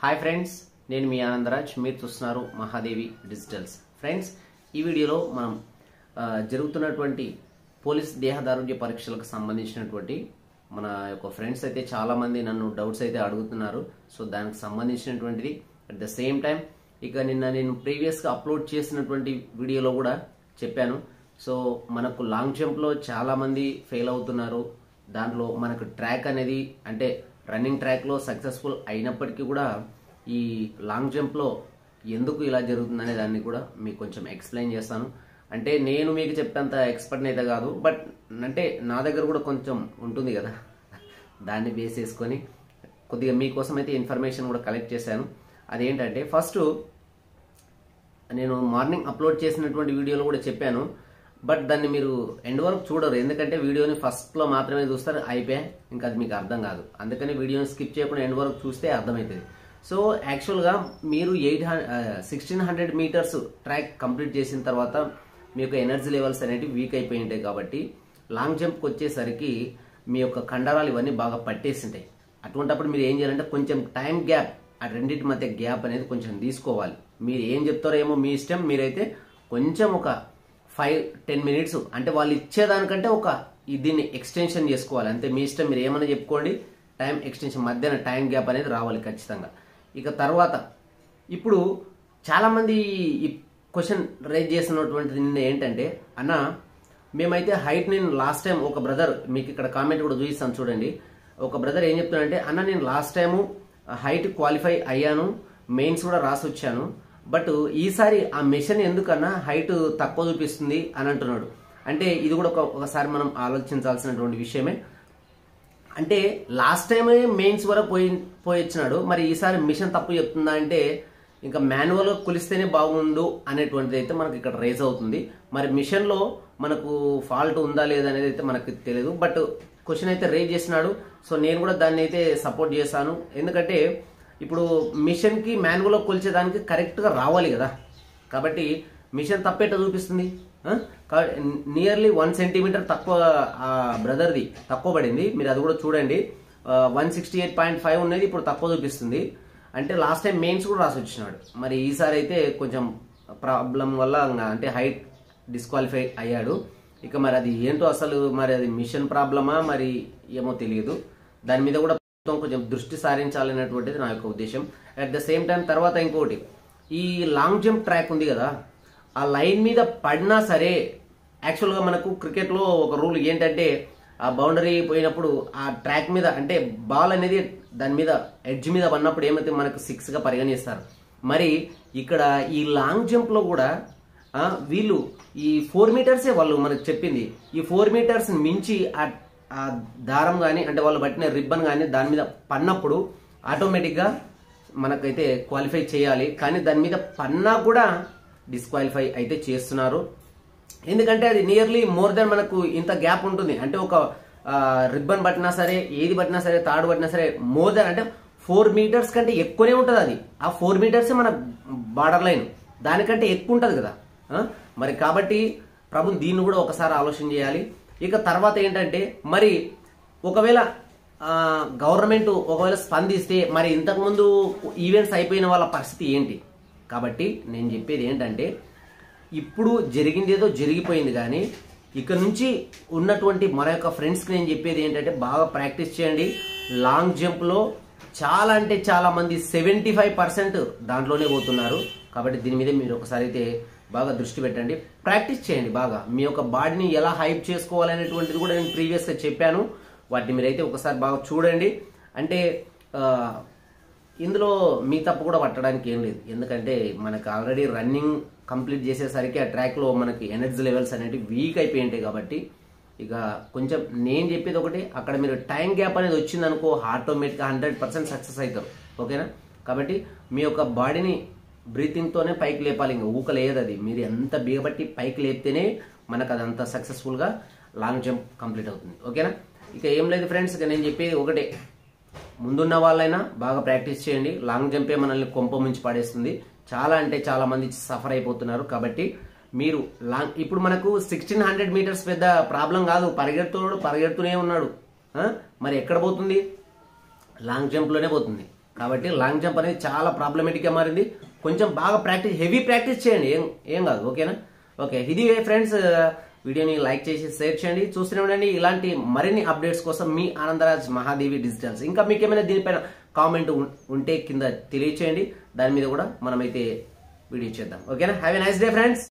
Hi friends నేను మీ ఆనందరాజ్ మీరు చూస్తున్నారు మహాదేవి డిజిటల్స్ ఫ్రెండ్స్ ఈ వీడియోలో మనం ఆ, జరుగుతున్నటువంటి పోలీస్ దేహదారుణ్య పరీక్షలకు సంబంధించినటువంటి మన యొక్క ఫ్రెండ్స్ అయితే చాలా మంది నన్ను డౌట్స్ అయితే అడుగుతున్నారు సో దానికి సంబంధించినటువంటిది అట్ ద సేమ్ టైం ఇక నిన్న నేను ప్రీవియస్గా అప్లోడ్ చేసినటువంటి వీడియోలో కూడా చెప్పాను సో మనకు లాంగ్ జంప్లో చాలా మంది ఫెయిల్ అవుతున్నారు దాంట్లో మనకు ట్రాక్ అనేది అంటే రన్నింగ్ ట్రాక్లో సక్సెస్ఫుల్ అయినప్పటికీ కూడా ఈ లాంగ్ జంప్లో ఎందుకు ఇలా జరుగుతుందనే దాన్ని కూడా మీకు కొంచెం ఎక్స్ప్లెయిన్ చేస్తాను అంటే నేను మీకు చెప్పేంత ఎక్స్పర్ట్ అయితే కాదు బట్ అంటే నా దగ్గర కూడా కొంచెం ఉంటుంది కదా దాన్ని బేస్ చేసుకొని కొద్దిగా మీకోసం అయితే ఇన్ఫర్మేషన్ కూడా కలెక్ట్ చేశాను అదేంటంటే ఫస్ట్ నేను మార్నింగ్ అప్లోడ్ చేసినటువంటి వీడియోలో కూడా చెప్పాను బట్ దాన్ని మీరు ఎండ్ వరకు చూడరు ఎందుకంటే వీడియోని ఫస్ట్లో మాత్రమే చూస్తారు అయిపోయా ఇంకా అది మీకు అర్థం కాదు అందుకని వీడియోని స్కిప్ చేయకుండా ఎండ్ వరకు చూస్తే అర్థమవుతుంది సో యాక్చువల్గా మీరు eight sixteen hundred metres track complete చేసిన తర్వాత మీ యొక్క ఎనర్జీ లెవెల్స్ అనేటివి వీక్ అయిపోయి ఉంటాయి కాబట్టి లాంగ్ జంప్కి వచ్చేసరికి మీ యొక్క కండరాలు ఇవన్నీ బాగా పట్టేసింటాయి అటువంటప్పుడు మీరు ఏం చేయాలంటే కొంచెం టైం గ్యాప్ ఆ రెండింటి మధ్య గ్యాప్ అనేది కొంచెం తీసుకోవాలి మీరు ఏం చెప్తారో ఏమో మీ ఇష్టం మీరైతే కొంచెం ఒక ఫైవ్ టెన్ మినిట్స్ అంటే వాళ్ళు ఇచ్చేదానికంటే ఒక ఈ దీన్ని ఎక్స్టెన్షన్ చేసుకోవాలి అంతే మీ ఇష్టం మీరు ఏమైనా చెప్పుకోండి టైం ఎక్స్టెన్షన్ మధ్యన టైం గ్యాప్ అనేది రావాలి ఖచ్చితంగా ఇక తర్వాత ఇప్పుడు చాలామంది ఈ క్వశ్చన్ రైజ్ చేసినటువంటిది నిన్న ఏంటంటే అన్న మేమైతే హైట్ నేను లాస్ట్ టైం ఒక బ్రదర్ మీకు ఇక్కడ కామెంట్ కూడా చూపిస్తాను చూడండి ఒక బ్రదర్ ఏం చెప్తున్నాడంటే అన్న నేను లాస్ట్ టైము హైట్ క్వాలిఫై అయ్యాను మెయిన్స్ కూడా రాసి వచ్చాను బట్ ఈసారి ఆ మిషన్ ఎందుకన్నా హైట్ తక్కువ చూపిస్తుంది అని అంటున్నాడు అంటే ఇది కూడా ఒక ఒకసారి మనం ఆలోచించాల్సినటువంటి విషయమే అంటే లాస్ట్ టైం మెయిన్స్ వరకు పోయి పోయి వచ్చినాడు మరి ఈసారి మిషన్ తప్పు చెప్తుందా అంటే ఇంకా మాన్యువల్ కొలిస్తేనే బాగుండు అనేటువంటిది అయితే మనకి ఇక్కడ రేజ్ అవుతుంది మరి మిషన్లో మనకు ఫాల్ట్ ఉందా లేదా అనేది అయితే మనకు తెలియదు బట్ క్వశ్చన్ అయితే రేజ్ చేసినాడు సో నేను కూడా దాన్ని అయితే సపోర్ట్ చేశాను ఎందుకంటే ఇప్పుడు మిషన్కి మాన్యువల్లో కొలిచేదానికి కరెక్ట్గా రావాలి కదా కాబట్టి మిషన్ తప్పేట చూపిస్తుంది నియర్లీ వన్ సెంటీమీటర్ తక్కువ ఆ బ్రదర్ది తక్కువ పడింది మీరు అది కూడా చూడండి one sixty eight point five ఉన్నది ఇప్పుడు తక్కువ చూపిస్తుంది అంటే లాస్ట్ టైం మెయిన్స్ కూడా రాసి వచ్చినాడు మరి ఈసారి అయితే కొంచెం ప్రాబ్లం వల్ల ఇంకా అంటే హైట్ డిస్క్వాలిఫై అయ్యాడు ఇక మరి అది ఏంటో అసలు మరి అది మిషన్ ప్రాబ్లమా మరి ఏమో తెలియదు దాని మీద కూడా ప్రభుత్వం కొంచెం దృష్టి సారించాలనేటువంటిది నా యొక్క ఉద్దేశం అట్ ద సేమ్ టైం తర్వాత ఇంకోటి ఈ లాంగ్ జంప్ ట్రాక్ ఉంది కదా ఆ లైన్ మీద పడినా సరే యాక్చువల్గా మనకు క్రికెట్లో ఒక రూల్ ఏంటంటే ఆ బౌండరీ పోయినప్పుడు ఆ ట్రాక్ మీద అంటే బాల్ అనేది దాని మీద ఎడ్జ్ మీద పడినప్పుడు ఏమైతే మనకు సిక్స్గా పరిగణిస్తారు మరి ఇక్కడ ఈ లాంగ్ జంప్లో కూడా ఆ, వీళ్ళు ఈ ఫోర్ మీటర్సే వాళ్ళు మనకు చెప్పింది ఈ ఫోర్ మీటర్స్ మించి ఆ ఆ దారం కానీ అంటే వాళ్ళు పట్టిన రిబ్బన్ కానీ దాని మీద పడినప్పుడు ఆటోమేటిక్గా మనకైతే క్వాలిఫై చేయాలి కానీ దాని మీద పన్నా కూడా డిస్క్వాలిఫై అయితే చేస్తున్నారు ఎందుకంటే అది నియర్లీ మోర్ దెన్ మనకు ఇంత గ్యాప్ ఉంటుంది అంటే ఒక రిబ్బన్ పట్టినా సరే ఏది పట్టినా సరే తాడు పట్టినా సరే మోర్ దెన్ అంటే ఫోర్ మీటర్స్ కంటే ఎక్కువనే ఉంటుంది అది ఆ ఫోర్ మీటర్స్ మన బార్డర్ లైన్ దానికంటే ఎక్కువ ఉంటుంది కదా ఆ? మరి కాబట్టి ప్రభు దీన్ని కూడా ఒకసారి ఆలోచన చేయాలి ఇక తర్వాత ఏంటంటే మరి ఒకవేళ గవర్నమెంట్ ఒకవేళ స్పందిస్తే మరి ఇంతకుముందు ఈవెంట్స్ అయిపోయిన వాళ్ళ పరిస్థితి ఏంటి కాబట్టి నేను చెప్పేది ఏంటంటే ఇప్పుడు జరిగింది ఏదో జరిగిపోయింది కానీ ఇక నుంచి ఉన్నటువంటి మరొక ఫ్రెండ్స్కి నేను చెప్పేది ఏంటంటే బాగా ప్రాక్టీస్ చేయండి లాంగ్ జంప్లో చాలా అంటే చాలా మంది సెవెంటీ ఫైవ్ పర్సెంట్ దాంట్లోనే పోతున్నారు కాబట్టి దీని మీద మీరు ఒకసారి అయితే బాగా దృష్టి పెట్టండి ప్రాక్టీస్ చేయండి బాగా మీ యొక్క బాడీని ఎలా హైప్ చేసుకోవాలనేటువంటిది కూడా నేను ప్రీవియస్గా చెప్పాను వాటిని మీరైతే ఒకసారి బాగా చూడండి అంటే ఆ, ఇందులో మీ తప్పు కూడా పట్టడానికి ఏం లేదు ఎందుకంటే మనకు ఆల్రెడీ రన్నింగ్ కంప్లీట్ చేసేసరికి ఆ ట్రాక్లో మనకి ఎనర్జీ లెవెల్స్ అనేవి వీక్ అయిపోయి ఉంటాయి కాబట్టి ఇక కొంచెం నేను చెప్పేది ఒకటి అక్కడ మీరు టైం గ్యాప్ అనేది వచ్చిందనుకో ఆటోమేటిక్గా హండ్రెడ్ పర్సెంట్ సక్సెస్ అవుతారు ఓకేనా కాబట్టి మీ యొక్క బాడీని బ్రీతింగ్తోనే పైకి లేపాలి ఇంకా ఊక లేదు అది మీరు ఎంత బిగబట్టి పైకి లేపితేనే మనకు అదంతా సక్సెస్ఫుల్గా లాంగ్ జంప్ కంప్లీట్ అవుతుంది ఓకేనా ఇక ఏం లేదు ఫ్రెండ్స్ ఇక నేను చెప్పేది ఒకటే ముందున్న వాళ్ళైనా బాగా ప్రాక్టీస్ చేయండి లాంగ్ జంపే మనల్ని కొంప ముంచి పడేస్తుంది చాలా అంటే చాలా మంది సఫర్ అయిపోతున్నారు కాబట్టి మీరు లాంగ్ ఇప్పుడు మనకు సిక్స్టీన్ హండ్రెడ్ మీటర్స్ పెద్ద ప్రాబ్లం కాదు పరిగెడుతున్నాడు పరిగెడుతూనే ఉన్నాడు ఆ? మరి ఎక్కడ పోతుంది లాంగ్ జంప్లోనే పోతుంది కాబట్టి లాంగ్ జంప్ అనేది చాలా ప్రాబ్లమేటిక్ గా మారింది కొంచెం బాగా ప్రాక్టీస్ హెవీ ప్రాక్టీస్ చేయండి ఏం ఏం కాదు ఓకేనా ఓకే ఇది ఫ్రెండ్స్ వీడియోని లైక్ చేసి షేర్ చేయండి చూస్తూనే ఉండండి ఇలాంటి మరిన్ని అప్డేట్స్ కోసం మీ ఆనందరాజ్ మహాదేవి డిజిటల్స్ ఇంకా మీకు ఏమైనా దీనిపైన కామెంట్ ఉంటే కింద తెలియచేయండి దాని మీద కూడా మనమైతే వీడియో చేద్దాం ఓకేనా have a nice day friends